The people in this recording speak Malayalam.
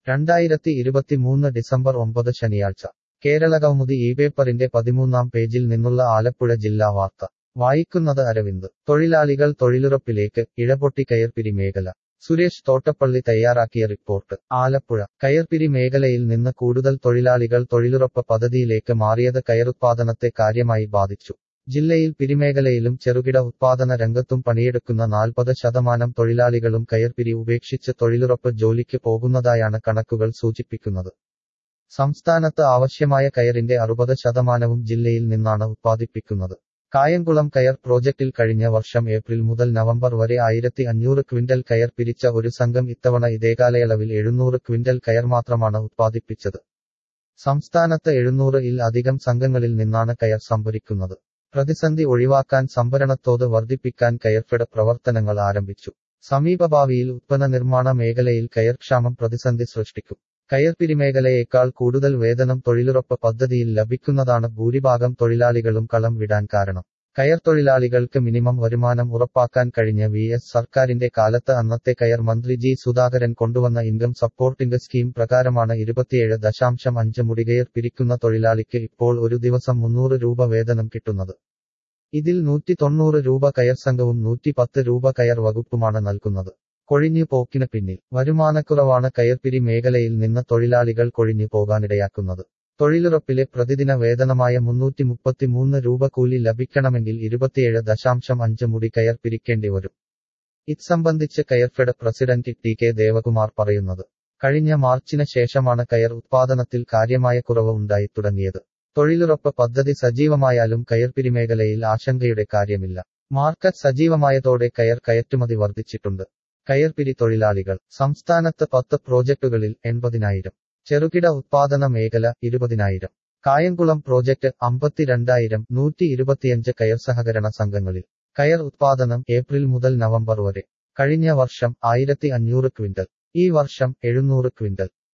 രണ്ടായിരത്തി ഇരുപത്തിമൂന്ന് ഡിസംബർ ഒമ്പത് ശനിയാഴ്ച കേരളകൗമുദി ഈ പേപ്പറിന്റെ പതിമൂന്നാം പേജിൽ നിന്നുള്ള ആലപ്പുഴ ജില്ലാ വാർത്ത വായിക്കുന്നത് അരവിന്ദ് തൊഴിലാളികൾ തൊഴിലുറപ്പിലേക്ക് ഇഴപൊട്ടി കയർപിരി മേഖല സുരേഷ് തോട്ടപ്പള്ളി തയ്യാറാക്കിയ റിപ്പോർട്ട് ആലപ്പുഴ കയർപിരി മേഖലയിൽ നിന്ന് കൂടുതൽ തൊഴിലാളികൾ തൊഴിലുറപ്പ് പദ്ധതിയിലേക്ക് മാറിയത് കയറുത്പാദനത്തെ കാര്യമായി ബാധിച്ചു ജില്ലയിൽ പിരിമേഖലയിലും ചെറുകിട ഉത്പാദന രംഗത്തും പണിയെടുക്കുന്ന നാൽപ്പത് ശതമാനം തൊഴിലാളികളും കയർപിരി ഉപേക്ഷിച്ച് തൊഴിലുറപ്പ് ജോലിക്ക് പോകുന്നതായാണ് കണക്കുകൾ സൂചിപ്പിക്കുന്നത് സംസ്ഥാനത്ത് ആവശ്യമായ കയറിന്റെ അറുപത് ശതമാനവും ജില്ലയിൽ നിന്നാണ് ഉത്പാദിപ്പിക്കുന്നത് കായംകുളം കയർ പ്രോജക്റ്റിൽ കഴിഞ്ഞ വർഷം ഏപ്രിൽ മുതൽ നവംബർ വരെ ആയിരത്തി അഞ്ഞൂറ് ക്വിന്റൽ കയർ പിരിച്ച ഒരു സംഘം ഇത്തവണ ഇതേ കാലയളവിൽ എഴുന്നൂറ് ക്വിന്റൽ കയർ മാത്രമാണ് ഉത്പാദിപ്പിച്ചത് സംസ്ഥാനത്ത് എഴുന്നൂറ് ഇൽ അധികം സംഘങ്ങളിൽ നിന്നാണ് കയർ സംഭരിക്കുന്നത് പ്രതിസന്ധി ഒഴിവാക്കാൻ സംഭരണത്തോത് വർദ്ധിപ്പിക്കാൻ കയർഫെഡ് പ്രവർത്തനങ്ങൾ ആരംഭിച്ചു സമീപഭാവിയിൽ ഉത്പന്ന നിർമ്മാണ മേഖലയിൽ കയർക്ഷാമം പ്രതിസന്ധി സൃഷ്ടിക്കും കയർപിരി മേഖലയേക്കാൾ കൂടുതൽ വേതനം തൊഴിലുറപ്പ് പദ്ധതിയിൽ ലഭിക്കുന്നതാണ് ഭൂരിഭാഗം തൊഴിലാളികളും കളം വിടാൻ കാരണം കയർ തൊഴിലാളികൾക്ക് മിനിമം വരുമാനം ഉറപ്പാക്കാൻ കഴിഞ്ഞ വി എസ് സർക്കാരിന്റെ കാലത്ത് അന്നത്തെ കയർ മന്ത്രി ജി സുധാകരൻ കൊണ്ടുവന്ന ഇൻകം സപ്പോർട്ടിംഗ് സ്കീം പ്രകാരമാണ് ഇരുപത്തിയേഴ് ദശാംശം അഞ്ച് മുടികയർ പിരിക്കുന്ന തൊഴിലാളിക്ക് ഇപ്പോൾ ഒരു ദിവസം മുന്നൂറ് രൂപ വേതനം കിട്ടുന്നത് ഇതിൽ നൂറ്റി തൊണ്ണൂറ് രൂപ കയർ സംഘവും നൂറ്റി പത്ത് രൂപ കയർ വകുപ്പുമാണ് നൽകുന്നത് കൊഴിഞ്ഞു പോക്കിന് പിന്നിൽ വരുമാനക്കുറവാണ് കയർപിരി മേഖലയിൽ നിന്ന് തൊഴിലാളികൾ കൊഴിഞ്ഞു പോകാനിടയാക്കുന്നത് തൊഴിലുറപ്പിലെ പ്രതിദിന വേതനമായ മുന്നൂറ്റി മുപ്പത്തിമൂന്ന് രൂപ കൂലി ലഭിക്കണമെങ്കിൽ ഇരുപത്തിയേഴ് ദശാംശം അഞ്ച് മുടി കയർ പിരിക്കേണ്ടി വരും ഇത് സംബന്ധിച്ച് Coirfed president T K Devakumar പറയുന്നത് കഴിഞ്ഞ മാർച്ചിന് ശേഷമാണ് കയർ ഉത്പാദനത്തിൽ കാര്യമായ കുറവ് ഉണ്ടായി തുടങ്ങിയത് തൊഴിലുറപ്പ് പദ്ധതി സജീവമായാലും കയർപിരി മേഖലയിൽ ആശങ്കയുടെ കാര്യമില്ല മാർക്കറ്റ് സജീവമായതോടെ കയർ കയറ്റുമതി വർദ്ധിച്ചിട്ടുണ്ട് കയർപിരി തൊഴിലാളികൾ സംസ്ഥാനത്ത് പത്ത് പ്രോജക്ടുകളിൽ എൺപതിനായിരം ചെറുകിട ഉത്പാദന മേഖല ഇരുപതിനായിരം കായംകുളം പ്രോജക്ട് അമ്പത്തിരണ്ടായിരം നൂറ്റി ഇരുപത്തിയഞ്ച് കയർ സഹകരണ സംഘങ്ങളിൽ കയർ ഉത്പാദനം ഏപ്രിൽ മുതൽ നവംബർ വരെ കഴിഞ്ഞ വർഷം ആയിരത്തി അഞ്ഞൂറ് ക്വിന്റൽ ഈ വർഷം എഴുന്നൂറ് ക്വിന്റൽ